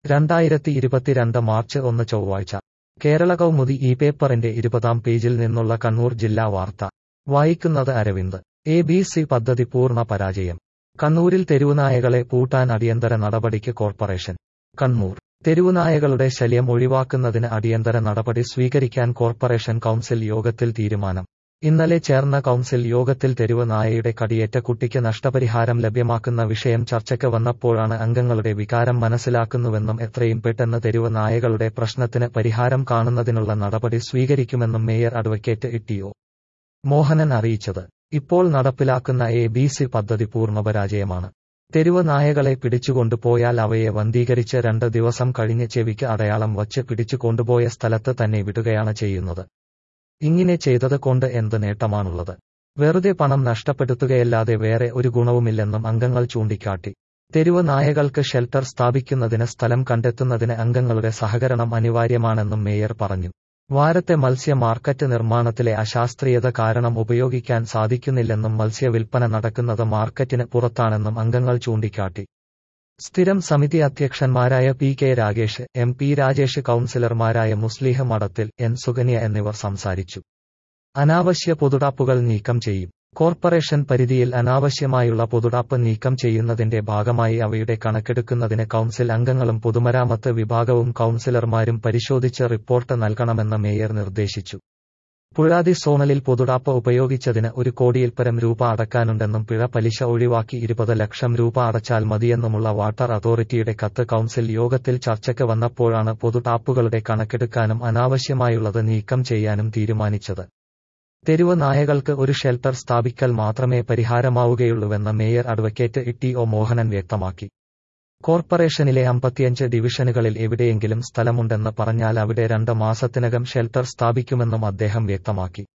രണ്ടായിരത്തി ഇരുപത്തിരണ്ട് മാർച്ച് ഒന്ന് ചൊവ്വാഴ്ച കേരള കൗമുദി ഈ പേപ്പറിന്റെ ഇരുപതാം പേജിൽ നിന്നുള്ള കണ്ണൂർ ജില്ലാ വാർത്ത വായിക്കുന്നത് അരവിന്ദ് എ ബി സി പദ്ധതി പൂർണ്ണ പരാജയം കണ്ണൂരിൽ തെരുവുനായകളെ പൂട്ടാൻ അടിയന്തര നടപടിക്ക് കോർപ്പറേഷൻ കണ്ണൂർ തെരുവുനായകളുടെ ശല്യം ഒഴിവാക്കുന്നതിന് അടിയന്തര നടപടി സ്വീകരിക്കാൻ കോർപ്പറേഷൻ കൗൺസിൽ യോഗത്തിൽ തീരുമാനം ഇന്നലെ ചേർന്ന കൗൺസിൽ യോഗത്തിൽ തെരുവ് നായയുടെ കടിയേറ്റ കുട്ടിക്ക് നഷ്ടപരിഹാരം ലഭ്യമാക്കുന്ന വിഷയം ചർച്ചയ്ക്ക് വന്നപ്പോഴാണ് അംഗങ്ങളുടെ വികാരം മനസ്സിലാക്കുന്നുവെന്നും എത്രയും പെട്ടെന്ന് തെരുവ് നായകളുടെ പ്രശ്നത്തിന് പരിഹാരം കാണുന്നതിനുള്ള നടപടി സ്വീകരിക്കുമെന്നും മേയർ അഡ്വക്കേറ്റ് ഇട്ടിഒ മോഹനൻ അറിയിച്ചത് ഇപ്പോൾ നടപ്പിലാക്കുന്ന എ ബി സി പദ്ധതി പൂർണ്ണപരാജയമാണ് തെരുവ് നായകളെ പിടിച്ചുകൊണ്ടുപോയാൽ അവയെ വന്ധീകരിച്ച് രണ്ട് ദിവസം കഴിഞ്ഞ് ചെവിക്ക് അടയാളം വച്ച് പിടിച്ചു കൊണ്ടുപോയ സ്ഥലത്ത് തന്നെ വിടുകയാണ് ചെയ്യുന്നത് ഇങ്ങനെ ചെയ്തത് കൊണ്ട് എന്ത് നേട്ടമാണുള്ളത് വെറുതെ പണം നഷ്ടപ്പെടുത്തുകയല്ലാതെ വേറെ ഒരു ഗുണവുമില്ലെന്നും അംഗങ്ങൾ ചൂണ്ടിക്കാട്ടി തെരുവ് നായകൾക്ക് ഷെൽട്ടർ സ്ഥാപിക്കുന്നതിന് സ്ഥലം കണ്ടെത്തുന്നതിന് അംഗങ്ങളുടെ സഹകരണം അനിവാര്യമാണെന്നും മേയർ പറഞ്ഞു വാരത്തെ മത്സ്യ മാർക്കറ്റ് നിർമ്മാണത്തിലെ അശാസ്ത്രീയത കാരണം ഉപയോഗിക്കാൻ സാധിക്കുന്നില്ലെന്നും മത്സ്യ വിൽപ്പന നടക്കുന്നത് മാർക്കറ്റിന് പുറത്താണെന്നും അംഗങ്ങൾ ചൂണ്ടിക്കാട്ടി സ്ഥിരം സമിതി അധ്യക്ഷന്മാരായ P K Ragesh M P Rajesh കൌൺസിലർമാരായ മുസ്ലിഹ് മഠത്തിൽ എൻ സുകന്യ എന്നിവർ സംസാരിച്ചു അനാവശ്യ പൊതുടാപ്പുകൾ നീക്കം ചെയ്യും കോർപ്പറേഷൻ പരിധിയിൽ അനാവശ്യമായുള്ള പൊതുടാപ്പ് നീക്കം ചെയ്യുന്നതിന്റെ ഭാഗമായി അവയുടെ കണക്കെടുക്കുന്നതിന് കൌൺസിൽ അംഗങ്ങളും പൊതുമരാമത്ത് വിഭാഗവും കൌൺസിലർമാരും പരിശോധിച്ച് റിപ്പോർട്ട് നൽകണമെന്ന് മേയർ നിർദ്ദേശിച്ചു പുഴാതി സോണലിൽ പൊതുടാപ്പ് ഉപയോഗിച്ചതിന് ഒരു കോടിയിൽപ്പരം രൂപ അടക്കാനുണ്ടെന്നും പിഴ പലിശ ഒഴിവാക്കി ഇരുപത് ലക്ഷം രൂപ അടച്ചാൽ മതിയെന്നുമുള്ള വാട്ടർ അതോറിറ്റിയുടെ കത്ത് കൌൺസിൽ യോഗത്തിൽ ചർച്ചയ്ക്ക് വന്നപ്പോഴാണ് പൊതുടാപ്പുകളുടെ കണക്കെടുക്കാനും അനാവശ്യമായുള്ളത് നീക്കം ചെയ്യാനും തീരുമാനിച്ചത് തെരുവ് നായകൾക്ക് ഒരു ഷെൽട്ടർ സ്ഥാപിക്കൽ മാത്രമേ പരിഹാരമാവുകയുള്ളൂവെന്ന് mayor advocate E O Mohanan വ്യക്തമാക്കി കോർപ്പറേഷനിലെ അമ്പത്തിയഞ്ച് ഡിവിഷനുകളിൽ എവിടെയെങ്കിലും സ്ഥലമുണ്ടെന്ന് പറഞ്ഞാൽ അവിടെ രണ്ട് മാസത്തിനകം ഷെൽട്ടർ സ്ഥാപിക്കുമെന്നും അദ്ദേഹം വ്യക്തമാക്കി